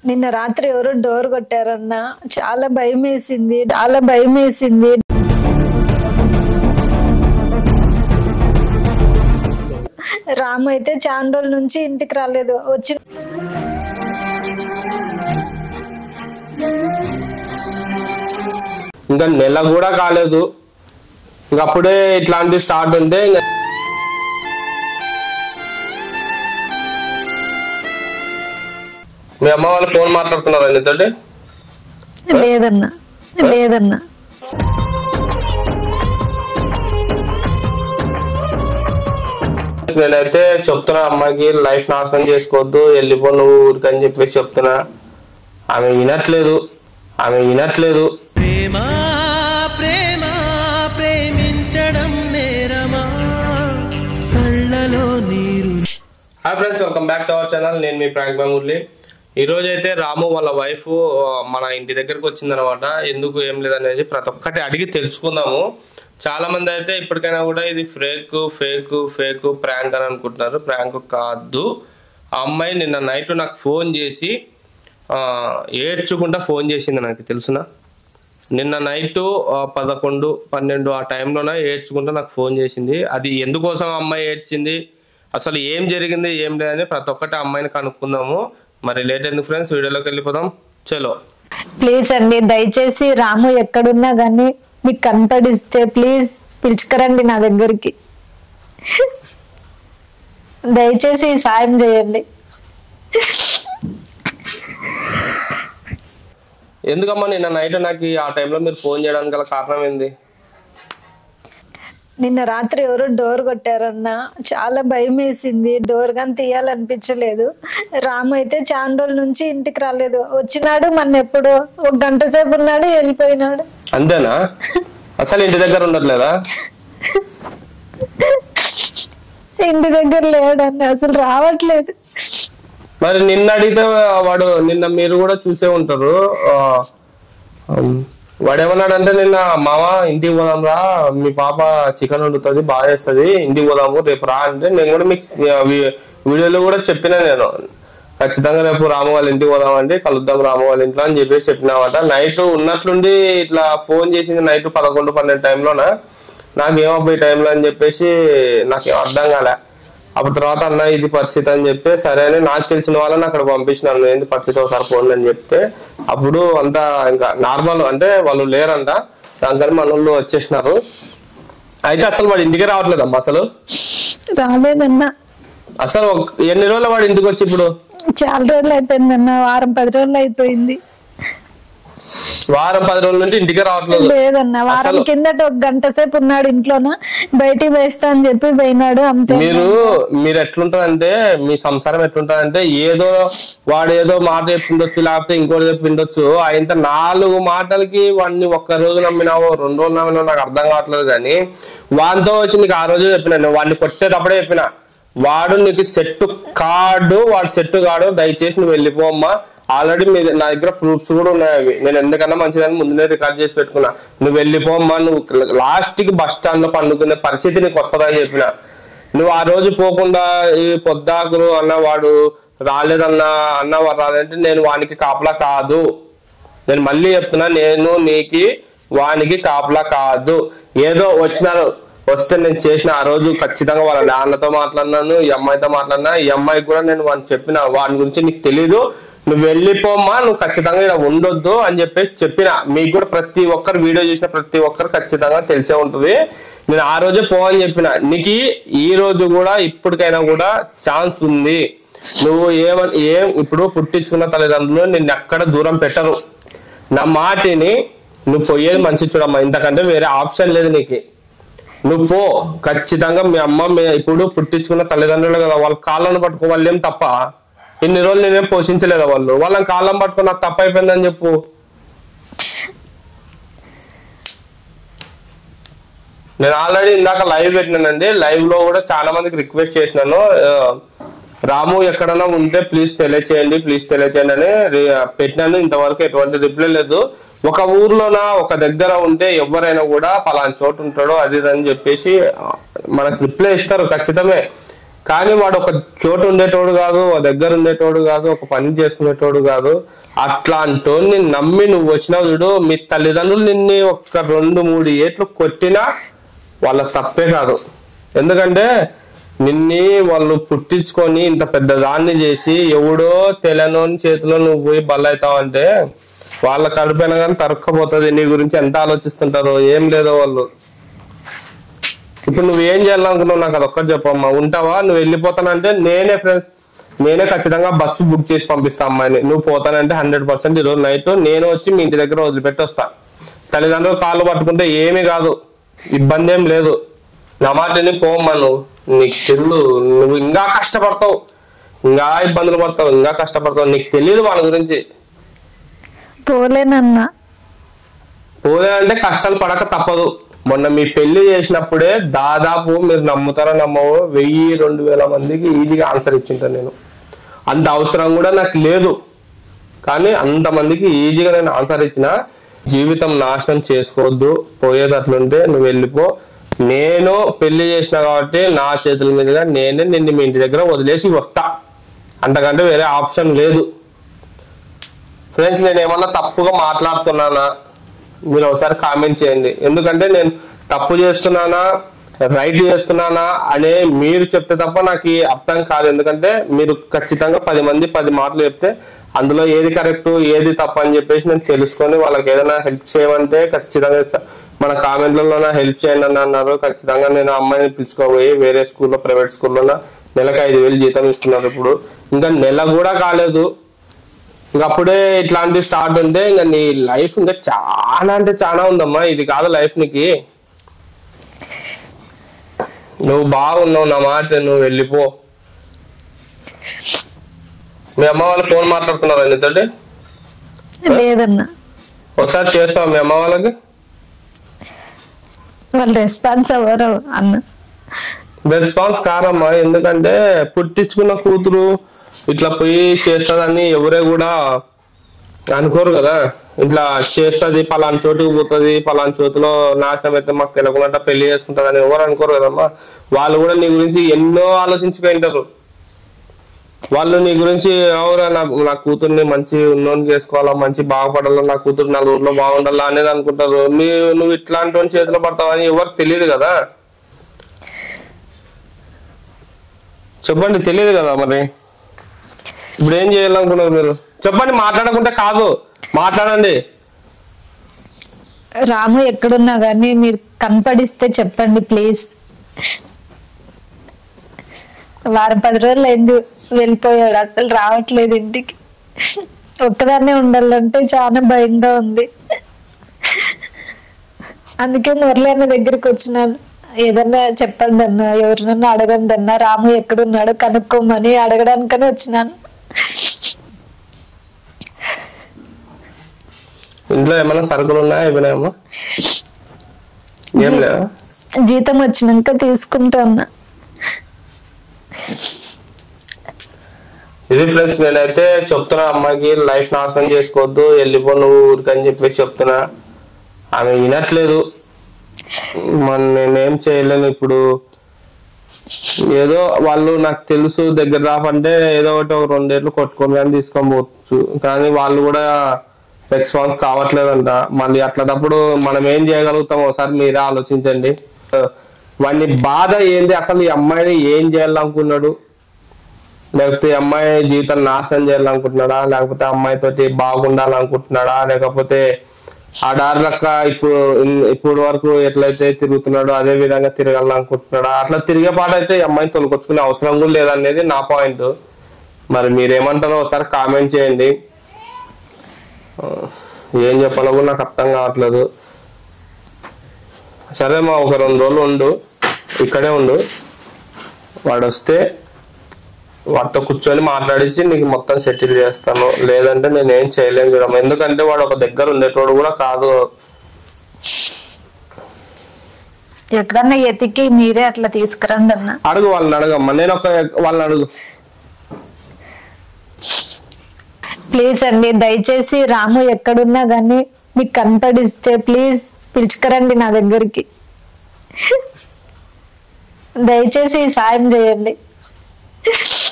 నిన్న రాత్రి ఎవరో డోర్ కొట్టారన్న చాలా భయం వేసింది చాలా భయం వేసింది రాము అయితే చాలా రోజుల నుంచి ఇంటికి రాలేదు వచ్చి ఇంకా నెల కూడా కాలేదు ఇంక అప్పుడే ఇట్లాంటి స్టార్ట్ ఉంటే ఇంకా మీ అమ్మ వాళ్ళు ఫోన్ మాట్లాడుతున్నారా నీతోటి లేదన్నా లేదన్నా నేనైతే చెప్తున్నా అమ్మాయికి లైఫ్ నాశనం చేసుకోవద్దు వెళ్ళిపో నువ్వు ఊరికి అని చెప్పేసి చెప్తున్నా ఆమె వినట్లేదు ఆమె వినట్లేదు ప్రేమ ప్రేమ ప్రేమించడం నేరమా కళ్ళలో నీరు hi friends welcome back to our channel నేను మీ ప్రాంక్ మురళి ఈ రోజు అయితే రాము వాళ్ళ వైఫ్ మన ఇంటి దగ్గరకు వచ్చిందనమాట ఎందుకు ఏం లేదనేది ప్రతి ఒక్కటి అడిగి తెలుసుకుందాము చాలా మంది అయితే ఇప్పటికైనా కూడా ఇది ఫేక్ ఫేక్ ఫేక్ ప్రాంక్ అని అనుకుంటున్నారు ప్రాంక్ కాదు ఆ అమ్మాయి నిన్న నైట్ నాకు ఫోన్ చేసి ఆ, ఏడ్చుకుంటా ఫోన్ చేసింది నాకు తెలుసునా నిన్న నైట్ పదకొండు పన్నెండు ఆ టైంలోనే ఏడ్చుకుంటూ నాకు ఫోన్ చేసింది అది ఎందుకోసం ఆ అమ్మాయి ఏడ్చింది అసలు ఏం జరిగింది ఏం లేదని ప్రతి ఒక్కటి ఆ అమ్మాయిని కనుక్కుందాము మరి లేట్ ఎందుకు ఫ్రెండ్స్ వీడియోలోకి వెళ్ళిపోదాం చలో ప్లీజ్ అండి దయచేసి రాము ఎక్కడున్నా కానీ మీకు కనపడిస్తే ప్లీజ్ పిలుచుకురండి నా దగ్గరికి దయచేసి ఈ సాయం చేయండి ఎందుకమ్మా నిన్న నైట్ నాకు ఆ టైంలో మీరు ఫోన్ చేయడానికి గల కారణం ఏంది నిన్న రాత్రి ఎవరో డోర్ కొట్టారన్న చాలా భయం వేసింది డోర్ కానీ తీయాలనిపించలేదు రాము అయితే చాలా రోజుల నుంచి ఇంటికి రాలేదు వచ్చినాడు మన ఎప్పుడు ఒక గంట సేపు ఉన్నాడు వెళ్ళిపోయినాడు అంతేనా అసలు ఇంటి దగ్గర ఉండట్లేదా ఇంటి దగ్గర లేడన్న అసలు రావట్లేదు మరి నిన్న అడిగితే వాడు నిన్న మీరు కూడా చూసే ఉంటారు ఆ, ఉమ్, వాడు ఏమన్నాడంటే నిన్న మామ ఇంటికి పోదాం రా మీ పాప చికెన్ వండుతుంది బాగా చేస్తుంది ఇంటికి పోదాము రేపు రా అంటే నేను కూడా మీకు ఆ, వీ- వీడియోలో కూడా చెప్పిన నేను ఖచ్చితంగా రేపు రాము వాళ్ళ ఇంటికి పోదామండి కలుద్దాం రాము వాళ్ళ ఇంట్లో అని చెప్పేసి చెప్పినామట నైట్ ఉన్నట్లుండి ఇట్లా ఫోన్ చేసింది నైట్ పదకొండు పన్నెండు టైంలోన నాకేమబ్బా ఈ టైంలో అని చెప్పేసి నాకేం అర్థం కాలే అప్పుడు తర్వాత అన్న ఇది పరిస్థితి అని చెప్పి సరే అని నాకు తెలిసిన వాళ్ళని అక్కడ పంపించినాను ఏంది పరిస్థితి ఒకసారి పోండి అని చెప్తే అప్పుడు అంతా ఇంకా నార్మల్ అంటే వాళ్ళు లేరంట దానికని మన వాళ్ళు వచ్చేసినారు అయితే అసలు వాడు ఇంటికి రావట్లేదమ్మా అసలు రాలేదన్నా అసలు ఒక- ఎన్ని రోజులు వాడు ఇంటికి వచ్చి ఇప్పుడు చాలా రోజులు అయిపోయిందన్న వారం పది రోజులు అయిపోయింది వారం పది రోజుల నుండి ఇంటికి రావట్లేదు లేదన్న వారం అసలు- కిందట ఒక గంట సేపు ఉన్నాడు ఇంట్లోన బయటికి వేస్తా అని చెప్పి పోయినాడు అంతే మీరు మీరు ఎట్లుంటదంటే మీ సంసారం ఎట్లుంటదంటే ఏదో వాడు ఏదో మాట చెప్పిండొచ్చు లేకపోతే ఇంకోటి చెప్పిండొచ్చు ఆయన నాలుగు మాటలకి వాడిని ఒక్క రోజు నమ్మినావో రెండు రోజులు నమ్మినావో నాకు అర్థం కావట్లేదు కానీ వాడితో వచ్చి నీకు ఆ రోజు చెప్పిన నేను వాడిని కొట్టేటప్పుడే చెప్పిన వాడు నీకు సెట్ కాడు వాడు సెట్ కాడు దయచేసి నువ్వు వెళ్ళిపోమ్మా ఆల్రెడీ మీ నా దగ్గర ప్రూఫ్స్ కూడా ఉన్నాయి అవి నేను ఎందుకన్నా మంచిదని ముందునే రికార్డ్ చేసి పెట్టుకున్నా నువ్వు వెళ్ళిపోమ్మా నువ్వు లాస్ట్ కి బస్ స్టాండ్ లో పండుకునే పరిస్థితి నీకు వస్తుందని చెప్పిన నువ్వు ఆ రోజు పోకుండా ఈ పొద్దాకులు అన్న వాడు రాలేదన్నా అన్న వాడు రాలేదంటే నేను వానికి కాపలా కాదు నేను మళ్ళీ చెప్తున్నా నేను నీకి వానికి కాపలా కాదు ఏదో వచ్చినాను వస్తే నేను చేసిన ఆ రోజు ఖచ్చితంగా వాళ్ళ నాన్నతో మాట్లాడినాను ఈ అమ్మాయితో మాట్లాడినా ఈ అమ్మాయికి కూడా నేను వాడిని చెప్పిన వాడి గురించి నీకు తెలీదు నువ్వు వెళ్ళిపోమ్మా నువ్వు ఖచ్చితంగా ఇక్కడ ఉండొద్దు అని చెప్పేసి చెప్పిన మీకు కూడా ప్రతి ఒక్కరు వీడియో చేసిన ప్రతి ఒక్కరు ఖచ్చితంగా తెలిసే ఉంటుంది నేను ఆ రోజే పో అని చెప్పిన నీకు ఈ రోజు కూడా ఇప్పటికైనా కూడా ఛాన్స్ ఉంది నువ్వు ఏమని ఏం ఇప్పుడు పుట్టించుకున్న తల్లిదండ్రులు నిన్ను ఎక్కడ దూరం పెట్టరు నా మాటిని నువ్వు పోయేది మంచి చూడమ్మా ఇంతకంటే వేరే ఆప్షన్ లేదు నీకు నువ్వు పో ఖచ్చితంగా మీ అమ్మ మీ ఇప్పుడు పుట్టించుకున్న తల్లిదండ్రులు కదా వాళ్ళ కాళ్ళను పట్టుకో వాళ్ళు ఏం తప్ప ఇన్ని రోజులు నేనేం పోషించలేదా వాళ్ళు వాళ్ళని కాళ్ళని పట్టుకుని నాకు తప్ప అయిపోయిందని చెప్పు నేను ఆల్రెడీ ఇందాక లైవ్ పెట్టినానండి లైవ్ లో కూడా చాలా మందికి రిక్వెస్ట్ చేసినాను ఆ, రాము ఎక్కడైనా ఉంటే ప్లీజ్ తెలియచేయండి ప్లీజ్ తెలియచేయండి అని రి- పెట్టినాను ఇంతవరకు ఎటువంటి రిప్లై లేదు ఒక ఊర్లోన ఒక దగ్గర ఉంటే ఎవరైనా కూడా పలానా చోటు ఉంటాడో అది ఇది అని చెప్పేసి ఆ, మనకు రిప్లై ఇస్తారు ఖచ్చితమే కానీ వాడు ఒక చోటు ఉండేటోడు కాదు ఒక దగ్గర ఉండేటోడు కాదు ఒక పని చేసుకునేటోడు కాదు అట్లాంటోని నమ్మి నువ్వు వచ్చినావు చూడు మీ తల్లిదండ్రులు నిన్ను ఒక రెండు మూడు ఏట్లు కొట్టినా వాళ్ళ తప్పే కాదు ఎందుకంటే నిన్ని వాళ్ళు పుట్టించుకొని ఇంత పెద్ద దాన్ని చేసి ఎవడో తెలనోని చేతిలో నువ్వు పోయి బలవుతావు అంటే వాళ్ళ కడుపైన కానీ తరుక్కపోతుంది నీ గురించి ఎంత ఆలోచిస్తుంటారో ఏం లేదో వాళ్ళు ఇప్పుడు నువ్వు ఏం చేయాలనుకున్నావు నాకు అదొక్కటి చెప్పమ్మా ఉంటావా నువ్వు వెళ్ళిపోతానంటే నేనే ఫ్రెండ్స్ నేనే ఖచ్చితంగా బస్సు బుక్ చేసి పంపిస్తా అమ్మాయిని నువ్వు పోతానంటే హండ్రెడ్ పర్సెంట్ ఈరోజు నైట్ నేను వచ్చి మీ ఇంటి దగ్గర వదిలిపెట్టి వస్తా తల్లిదండ్రులు కాళ్ళు పట్టుకుంటే ఏమీ కాదు ఇబ్బంది ఏం లేదు నా మాట విని పోమ్మా నువ్వు నీకు తెలు నువ్వు ఇంకా కష్టపడతావు ఇంకా ఇబ్బందులు పడతావు ఇంకా కష్టపడతావు నీకు తెలియదు వాళ్ళ గురించి పోలేనన్నా పోలేదంటే కష్టాలు పడక తప్పదు మొన్న మీ పెళ్లి చేసినప్పుడే దాదాపు మీరు నమ్ముతారో నమ్మవో వెయ్యి రెండు వేల మందికి ఈజీగా ఆన్సర్ ఇచ్చింటాను నేను అంత అవసరం కూడా నాకు లేదు కానీ అంతమందికి ఈజీగా నేను ఆన్సర్ ఇచ్చిన జీవితం నాశనం చేసుకోవద్దు పోయేటట్లుంటే నువ్వు వెళ్ళిపో నేను పెళ్లి చేసిన కాబట్టి నా చేతుల మీదుగా నేనే నిన్ను మీ ఇంటి దగ్గర వదిలేసి వస్తా అంతకంటే వేరే ఆప్షన్ లేదు ఫ్రెండ్స్ నేను ఏమన్నా తప్పుగా మాట్లాడుతున్నానా మీరు ఒకసారి కామెంట్ చేయండి ఎందుకంటే నేను తప్పు చేస్తున్నానా రైట్ చేస్తున్నానా అనే మీరు చెప్తే తప్ప నాకు ఈ అర్థం కాదు ఎందుకంటే మీరు ఖచ్చితంగా పది మంది పది మాటలు చెప్తే అందులో ఏది కరెక్ట్ ఏది తప్పు అని చెప్పేసి నేను తెలుసుకొని వాళ్ళకి ఏదైనా హెల్ప్ చేయమంటే ఖచ్చితంగా చ- మన కామెంట్లలో హెల్ప్ చేయండి అని అన్నారు ఖచ్చితంగా నేను ఆ అమ్మాయిని పిలుచుకోబోయి వేరే స్కూల్లో ప్రైవేట్ స్కూల్లో నెలకు ఐదు వేలు జీతం ఇస్తున్నారు ఇప్పుడు ఇంకా నెల కూడా కాలేదు ఇంకా అప్పుడే ఇట్లాంటి స్టార్ట్ ఉంటే ఇంకా నీ లైఫ్ ఇంకా చాలా అంటే చాలా ఉందమ్మా ఇది కాదు లైఫ్ నీకి నువ్వు బాగున్నావు నా మాట నువ్వు వెళ్ళిపో మీ అమ్మ వాళ్ళు ఫోన్ మాట్లాడుతున్నారు నీతోటి లేదన్నా ఒకసారి చేస్తావా మీ అమ్మ వాళ్ళకి వాళ్ళు రెస్పాన్స్ అవ్వరు అన్న రెస్పాన్స్ కారమ్మా ఎందుకంటే పుట్టించుకున్న కూతురు ఇట్లా పోయి చేస్తుందని ఎవరే కూడా అనుకోరు కదా ఇట్లా చేస్తుంది పలానా చోటుకు పోతుంది పలానా చోటులో నాశనం అయితే మాకు తెలియకుండా పెళ్లి చేసుకుంటుందని ఎవరు అనుకోరు కదమ్మా వాళ్ళు కూడా నీ గురించి ఎన్నో ఆలోచించుకుంటారు వాళ్ళు నీ గురించి ఎవరా నా నా కూతుర్ని మంచి ఉన్నోని చేసుకోవాలా మంచి బాగుపడాలా నా కూతురు నలుగురిలో బాగుండాలా అనేది అనుకుంటారు మీ నువ్వు ఇట్లాంటి వాని చేతిలో పడతావని ఎవరికి తెలియదు కదా చెప్పండి తెలియదు కదా మరి ఇప్పుడు ఏం చేయాలనుకున్నారు మీరు చెప్పండి మాట్లాడకుంటే కాదు మాట్లాడండి రాము ఎక్కడున్నా కానీ మీరు కనపడిస్తే చెప్పండి ప్లీజ్ వారం పది రోజులు అయింది వెళ్ళిపోయాడు అసలు రావట్లేదు ఇంటికి ఒక్కదాన్నే ఉండాలంటే చాలా భయంగా ఉంది అందుకే మురళి అన్న దగ్గరికి వచ్చినాను ఏదన్నా చెప్పండి అన్న ఎవరినన్నా అడగండి అన్న రాము ఎక్కడున్నాడో కనుక్కోమని అడగడానికని వచ్చినాను ఇంట్లో ఏమైనా సరుకులు ఉన్నాయా అయిపోయినాయమ్మా ఏం లేదా జీతం వచ్చినాక తీసుకుంటా అన్నా ఇది ఫ్రెండ్స్ నేనైతే చెప్తున్నా అమ్మాయికి లైఫ్ నాశనం చేసుకోవద్దు వెళ్ళిపో నువ్వు ఊరికని చెప్పేసి చెప్తున్నా ఆమె వినట్లేదు మన నేనేం చేయలేను ఇప్పుడు ఏదో వాళ్ళు నాకు తెలుసు దగ్గర రాపంటే ఏదో ఒకటి ఒక రెండేళ్ళు కొట్టుకొని కానీ తీసుకొని పోవచ్చు కానీ వాళ్ళు కూడా రెస్పాన్స్ కావట్లేదంట మళ్ళీ అట్లాంటప్పుడు మనం ఏం చేయగలుగుతాం ఒకసారి మీరే ఆలోచించండి వాడిని బాధ ఏంది అసలు ఈ అమ్మాయిని ఏం చేయాలనుకున్నాడు లేకపోతే ఈ అమ్మాయి జీవితం నాశనం చేయాలనుకుంటున్నాడా లేకపోతే ఆ అమ్మాయితోటి బాగుండాలనుకుంటున్నాడా లేకపోతే ఆ దారిలక్క ఇప్పుడు ఇన్- ఇప్పుడు వరకు ఎట్లయితే తిరుగుతున్నాడో అదే విధంగా తిరగాలనుకుంటున్నాడా అట్లా తిరిగే పాట అయితే ఈ అమ్మాయిని తొలకొచ్చుకునే అవసరం కూడా లేదనేది నా పాయింట్ మరి మీరేమంటారో ఒకసారి కామెంట్ చేయండి ఆ, ఏం చెప్పాలో కూడా నాకు అర్థం కావట్లేదు సరే మా ఒక రెండు రోజులు ఉండు ఇక్కడే ఉండు వాడు వస్తే వాడితో కూర్చొని మాట్లాడించి నీకు మొత్తం సెటిల్ చేస్తాను లేదంటే నేను ఏం చేయలేను కదా ఎందుకంటే వాడు ఒక దగ్గర ఉండేటోడు కూడా కాదు ఎక్కడన్నా ఎతికి మీరే అట్లా తీసుకురండి అన్న అడుగు వాళ్ళని అడగమ్మా నేను ఒక వాళ్ళని అడుగు ప్లీజ్ అండి దయచేసి రాము ఎక్కడున్నా గానీ మీకు కనపడిస్తే ప్లీజ్ పిలుచుకురండి నా దగ్గరికి దయచేసి ఈ సాయం చేయండి బాయ్